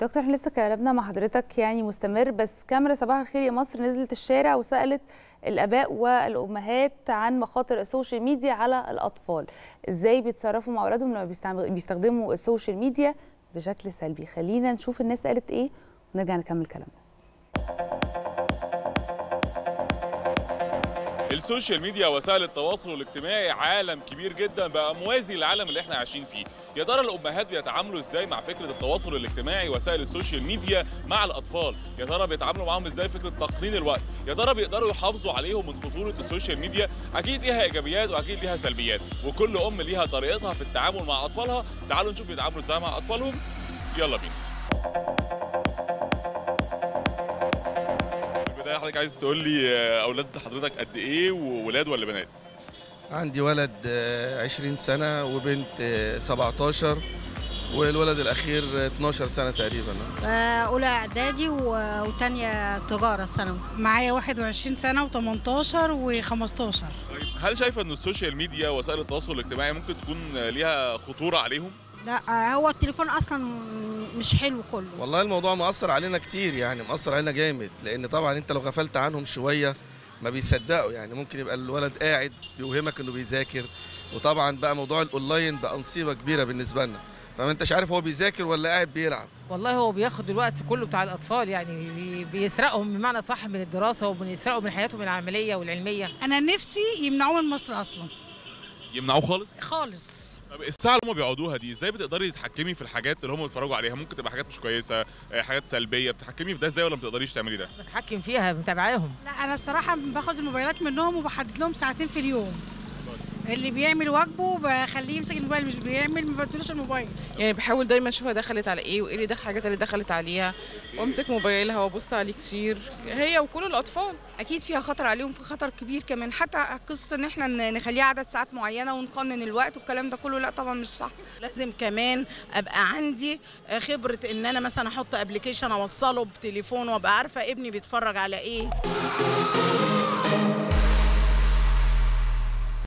دكتور احنا لسه كلامنا مع حضرتك يعني مستمر بس كاميرا صباح الخير يا مصر نزلت الشارع وسالت الاباء والامهات عن مخاطر السوشيال ميديا على الاطفال ازاي بيتصرفوا مع اولادهم لما بيستعم- بيستخدموا السوشيال ميديا بشكل سلبي خلينا نشوف الناس قالت ايه ونرجع نكمل كلامنا السوشيال ميديا وسائل التواصل الاجتماعي عالم كبير جدا بقى موازي للعالم اللي احنا عايشين فيه يا ترى الامهات بيتعاملوا ازاي مع فكره التواصل الاجتماعي وسائل السوشيال ميديا مع الاطفال يا ترى بيتعاملوا معاهم ازاي فكره تقنين الوقت يا ترى بيقدروا يحافظوا عليهم من خطوره السوشيال ميديا اكيد ليها ايجابيات واكيد ليها سلبيات وكل ام ليها طريقتها في التعامل مع اطفالها تعالوا نشوف بيتعاملوا ازاي مع اطفالهم يلا بينا في البدايه حضرتك عايز تقول لي آه، اولاد حضرتك قد ايه وولاد ولا بنات عندي ولد آه، 20 سنة وبنت آه، 17 والولد الأخير آه، 12 سنة تقريبا آه، اولى اعدادي و- وتانية تجاره ثانوي معايا 21 سنة و18 و15 طيب هل شايفه ان السوشيال ميديا وسائل التواصل الاجتماعي ممكن تكون ليها خطوره عليهم لا آه، هو التليفون اصلا مش حلو كله والله الموضوع مؤثر علينا كتير يعني مؤثر علينا جامد لأن طبعا أنت لو غفلت عنهم شوية ما بيصدقوا يعني ممكن يبقى الولد قاعد بيوهمك إنه بيذاكر وطبعا بقى موضوع الأونلاين بقى نصيبة كبيرة بالنسبة لنا فما أنتش عارف هو بيذاكر ولا قاعد بيلعب والله هو بياخد الوقت كله بتاع الاطفال يعني بي- بيسرقهم بمعنى صح من الدراسه وبيسرقوا من حياتهم العمليه والعلميه أنا نفسي يمنعوه من مصر أصلا يمنعوه خالص خالص طب الساعه اللي هم بيقعدوها دي ازاي بتقدري تتحكمي في الحاجات اللي هم بيتفرجوا عليها ممكن تبقى حاجات مش كويسه آه، حاجات سلبيه بتتحكمي في ده ازاي ولا ما بتقدريش تعملي ده بتحكم فيها متابعاهم لا أنا الصراحة باخد الموبايلات منهم وبحدد لهم ساعتين في اليوم اللي بيعمل واجبه بخليه يمسك الموبايل مش بيعمل ما بدلوش الموبايل يعني بحاول دايما اشوفها دخلت على ايه وايه اللي دخل الحاجات اللي دخلت عليها وامسك موبايلها وابص عليه كتير هي وكل الاطفال اكيد فيها خطر عليهم في خطر كبير كمان حتى قصه ان احنا ن- نخليها عدد ساعات معينه ونقنن الوقت والكلام ده كله لا طبعا مش صح لازم كمان ابقى عندي خبره ان انا مثلا احط ابلكيشن اوصله بتليفون وابقى عارفه ابني بيتفرج على ايه